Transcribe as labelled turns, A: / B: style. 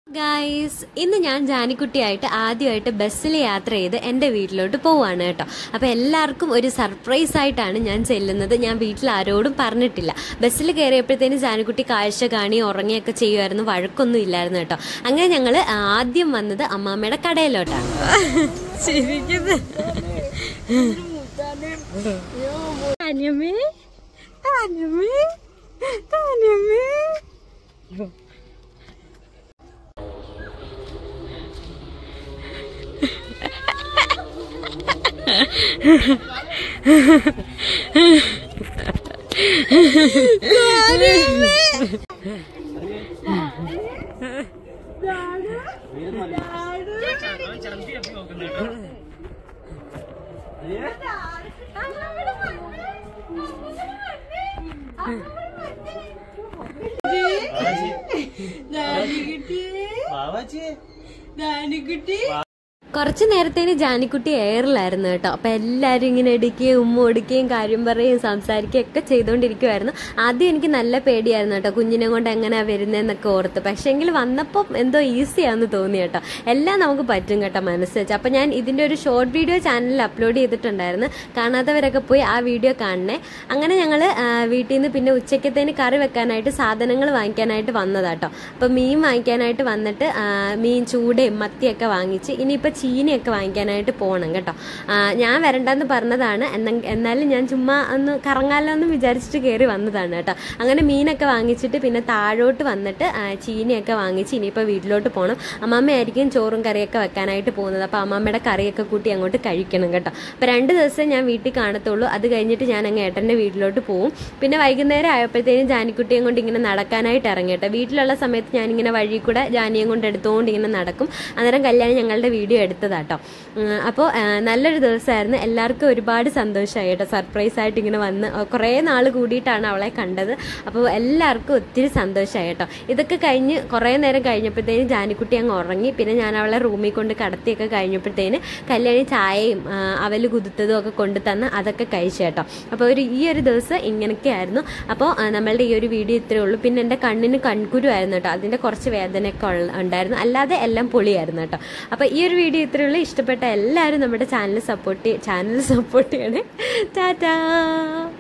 A: guys ഇന്ന് ഞാൻ ജാനിക്കുട്ടിയായിട്ട് ആദ്യമായിട്ട് ബസ്സിൽ യാത്ര ചെയ്ത് എൻ്റെ വീട്ടിലോട്ട് പോവാണ് കേട്ടോ അപ്പോൾ എല്ലാവർക്കും ഒരു സർപ്രൈസ് ആയിട്ടാണ് ഞാൻ ചെല്ലുന്നത് ഞാൻ വീട്ടിൽ ആരോടും പറഞ്ഞിട്ടില്ല ബസ്സിൽ കയറിയപ്പോഴത്തേനും ജാനിക്കുട്ടി കാഴ്ച കാണി ഉറങ്ങിയൊക്കെ ചെയ്യുമായിരുന്നു വഴക്കൊന്നും ഇല്ലായിരുന്നു കേട്ടോ അങ്ങനെ ഞങ്ങൾ ആദ്യം വന്നത് അമ്മാമ്മയുടെ കടയിലോട്ടാണ്
B: താനിയമ്മേ താനിയമ്മേ താനിയമ്മേ
A: കുറച്ച് നേരത്തേന് ജാനിക്കുട്ടി എയറിലായിരുന്നു കേട്ടോ അപ്പൊ എല്ലാരും ഇങ്ങനെ ഇടിക്കുകയും ഉമ്മ ഒടിക്കുകയും കാര്യം പറയുകയും സംസാരിക്കുകയും ഒക്കെ ചെയ്തുകൊണ്ടിരിക്കുമായിരുന്നു ആദ്യം എനിക്ക് നല്ല പേടിയായിരുന്നു കേട്ടോ കുഞ്ഞിനെ കൊണ്ട് എങ്ങനെയാ വരുന്നതെന്നൊക്കെ ഓർത്ത് പക്ഷെങ്കിൽ വന്നപ്പോൾ എന്തോ ഈസിയാന്ന് തോന്നി കേട്ടോ എല്ലാം നമുക്ക് പറ്റും കേട്ടോ മനസ്സ് വെച്ച് അപ്പൊ ഞാൻ ഇതിന്റെ ഒരു ഷോർട്ട് വീഡിയോ ചാനലിൽ അപ്ലോഡ് ചെയ്തിട്ടുണ്ടായിരുന്നു കാണാത്തവരൊക്കെ പോയി ആ വീഡിയോ കാണണേ അങ്ങനെ ഞങ്ങൾ വീട്ടിൽ നിന്ന് പിന്നെ ഉച്ചക്കത്തേന് കറി വെക്കാനായിട്ട് സാധനങ്ങൾ വാങ്ങിക്കാനായിട്ട് വന്നതാട്ടോ അപ്പൊ മീൻ വാങ്ങിക്കാനായിട്ട് വന്നിട്ട് ആ, മീൻ ചൂടയും മത്തിയൊക്കെ വാങ്ങിച്ച് ഇനിയിപ്പോൾ ചീനിയൊക്കെ വാങ്ങിക്കാനായിട്ട് പോകണം കേട്ടോ ആ, ഞാൻ വരണ്ടെന്ന് പറഞ്ഞതാണ് എന്ന എന്നാലും ഞാൻ ചുമ്മാ ഒന്ന് കറങ്ങാലോ എന്ന് വിചാരിച്ചിട്ട് കയറി വന്നതാണ് കേട്ടോ അങ്ങനെ മീനൊക്കെ വാങ്ങിച്ചിട്ട് പിന്നെ താഴോട്ട് വന്നിട്ട് ആ, ചീനിയൊക്കെ വാങ്ങിച്ച് ഇനിയിപ്പോൾ വീട്ടിലോട്ട് പോകണം അമ്മമ്മയായിരിക്കും ചോറും കറിയൊക്കെ വെക്കാനായിട്ട് പോകുന്നത് അപ്പോൾ അമ്മമ്മയുടെ കറിയൊക്കെ കൂട്ടി അങ്ങോട്ട് കഴിക്കണം കേട്ടോ അപ്പോൾ രണ്ട് ദിവസം ഞാൻ വീട്ടിൽ കാണത്തുള്ളൂ അത് കഴിഞ്ഞിട്ട് ഞാൻ അങ്ങ് ഏട്ടൻ്റെ വീട്ടിലോട്ട് പോകും പിന്നെ വൈകുന്നേരം ആയപ്പോഴത്തേനും ജാനിക്കുട്ടിയും കൊണ്ട് ഇങ്ങനെ നടക്കാനായിട്ട് ഇറങ്ങി കേട്ടോ വീട്ടിലുള്ള സമയത്ത് ഞാനിങ്ങനെ വഴി കൂടെ ജാനിയും കൊണ്ട് എടുത്തുകൊണ്ട് ഇങ്ങനെ നടക്കും അന്നേരം കല്യാണം ഞങ്ങളുടെ വീഡിയോ എടുത്തതാട്ടോ അപ്പോൾ നല്ലൊരു ദിവസമായിരുന്നു എല്ലാവർക്കും ഒരുപാട് സന്തോഷമായി കേട്ടോ സർപ്രൈസ് ആയിട്ട് ഇങ്ങനെ വന്ന് ആ, കുറേ നാൾ കൂടിയിട്ടാണ് അവളെ കണ്ടത് അപ്പോൾ എല്ലാവർക്കും ഒത്തിരി സന്തോഷമായി കേട്ടോ ഇതൊക്കെ കഴിഞ്ഞ് കുറേ നേരം കഴിഞ്ഞപ്പോഴത്തേനും ജാനിക്കുട്ടി അങ്ങ് ഉറങ്ങി പിന്നെ ഞാൻ അവളെ റൂമിൽ കൊണ്ട് കടത്തിയൊക്കെ കഴിഞ്ഞപ്പോഴത്തേന് കല്യാണി ചായയും ആ, അവല് കുതിർത്തതും ഒക്കെ കൊണ്ടു തന്ന് അതൊക്കെ കഴിച്ചു കേട്ടോ അപ്പോൾ ഒരു ഈ ഒരു ദിവസം ഇങ്ങനെയൊക്കെ ആയിരുന്നു അപ്പോൾ ആ, നമ്മളുടെ ഈ ഒരു വീഡിയോ ഇത്രയേ ഉള്ളൂ പിന്നെ എൻ്റെ കണ്ണിന് കൺകുരു ആയിരുന്നു കേട്ടോ അതിൻ്റെ കുറച്ച് വേദനയൊക്കെ ഉള്ള- ഉണ്ടായിരുന്നു അല്ലാതെ എല്ലാം പൊളിയായിരുന്നു കേട്ടോ അപ്പോൾ ഈ ഒരു വീഡിയോ ഇത്രയേ ഉള്ളൂ ഇഷ്ടപ്പെട്ട എല്ലാവരും നമ്മുടെ ചാനൽ സപ്പോർട്ട് ചാനൽ സപ്പോർട്ട് ചെയ്യണേ ടാറ്റാ